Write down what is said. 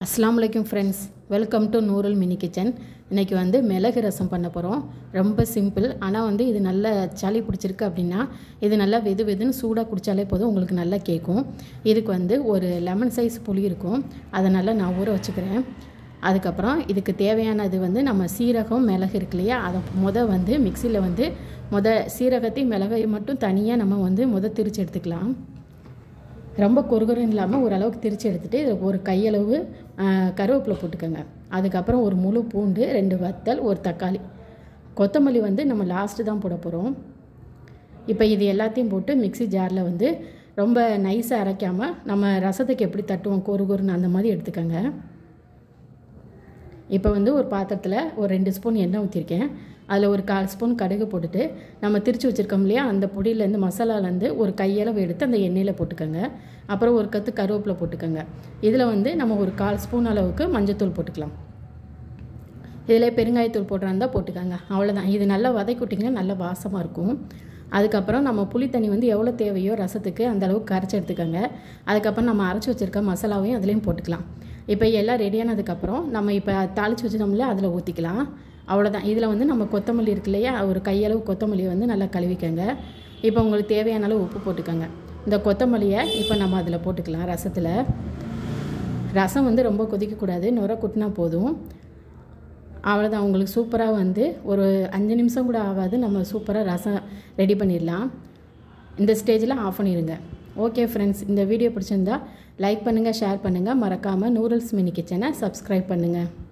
அஸ்ஸலாமு அலைக்கும் friends welcome to Noorul mini kitchen இன்றைக்கி வந்து மிளகு ரசம் பண்ண போகிறோம் ரொம்ப சிம்பிள் ஆனால் வந்து இது நல்ல சளி பிடிச்சிருக்கு அப்படின்னா இது நல்லா வெது வெதுன்னு சூடாக குடித்தாலே போதும் உங்களுக்கு நல்லா கேட்கும் இதுக்கு வந்து ஒரு லெமன் சைஸ் புளி இருக்கும் அதை நல்லா நான் ஊற வச்சுக்கிறேன் அதுக்கப்புறம் இதுக்கு தேவையானது வந்து நம்ம சீரகம் மிளகு இருக்கு இல்லையா அதை முத வந்து மிக்சியில் வந்து முத சீரகத்தையும் மிளகையும் மட்டும் தனியாக நம்ம வந்து முத திரிச்சு எடுத்துக்கலாம் ரொம்ப கொருகரும் இல்லாமல் ஓரளவுக்கு திரிச்சு எடுத்துகிட்டு இதில் ஒரு கையளவு ஆ, கருவேப்பிலை போட்டுக்கோங்க அதுக்கப்புறம் ஒரு முழு பூண்டு ரெண்டு வத்தல் ஒரு தக்காளி கொத்தமல்லி வந்து நம்ம லாஸ்ட்டு தான் போட போகிறோம் இப்போ இது எல்லாத்தையும் போட்டு மிக்ஸி ஜாரில் வந்து ரொம்ப நைஸாக அரைக்காமல் நம்ம ரசத்துக்கு எப்படி தட்டுவோம் கொரு கொருன்னு அந்த மாதிரி எடுத்துக்கோங்க இப்போ வந்து ஒரு பாத்திரத்தில் ஒரு ரெண்டு ஸ்பூன் எண்ணெய் ஊற்றிருக்கேன் அதில் ஒரு கால் ஸ்பூன் கடுகு போட்டுட்டு நம்ம திரிச்சு வச்சுருக்கோம் இல்லையா அந்த பொடியிலேருந்து மசாலாலேருந்து ஒரு கையளவு எடுத்து அந்த எண்ணெயில் போட்டுக்கோங்க அப்புறம் ஒரு கத்து கருவேப்பிலை போட்டுக்கோங்க இதில் வந்து நம்ம ஒரு கால் ஸ்பூன் அளவுக்கு மஞ்சத்தூள் போட்டுக்கலாம் இதில் பெருங்காயத்தூள் போடுறாந்தா போட்டுக்கோங்க அவ்வளோதான் இது நல்லா வதக்கிவிட்டிங்கன்னா நல்ல வாசமாக இருக்கும் அதுக்கப்புறம் நம்ம புளி தண்ணி வந்து எவ்வளோ தேவையோ ரசத்துக்கு அந்த அளவுக்கு கரைச்சி எடுத்துக்கோங்க அதுக்கப்புறம் நம்ம அரைச்சி வச்சுருக்க மசாலாவையும் அதுலேயும் போட்டுக்கலாம் இப்போ எல்லாம் ரெடியானதுக்கப்புறம் நம்ம இப்போ தாளித்து வச்சுட்டோம்ல அதில் ஊற்றிக்கலாம் அவ்வளோதான் இதில் வந்து நம்ம கொத்தமல்லி இருக்கு இல்லையா ஒரு கையளவு கொத்தமல்லியை வந்து நல்லா கழுவிக்கங்க இப்போ உங்களுக்கு தேவையான அளவு உப்பு போட்டுக்கோங்க இந்த கொத்தமல்லியை இப்போ நம்ம அதில் போட்டுக்கலாம் ரசத்தில் ரசம் வந்து ரொம்ப கொதிக்கக்கூடாது நுர குட்டினா போதும் அவ்வளோதான் உங்களுக்கு சூப்பராக வந்து ஒரு அஞ்சு நிமிஷம் கூட ஆகாது நம்ம சூப்பராக ரசம் ரெடி பண்ணிடலாம் இந்த ஸ்டேஜில் ஆஃப் பண்ணிடுங்க ஓகே ஃப்ரெண்ட்ஸ் இந்த வீடியோ பிடிச்சிருந்தா லைக் பண்ணுங்கள் ஷேர் பண்ணுங்கள் மறக்காமல் நூரல்ஸ் மினி கிச்சனை சப்ஸ்கிரைப் பண்ணுங்கள்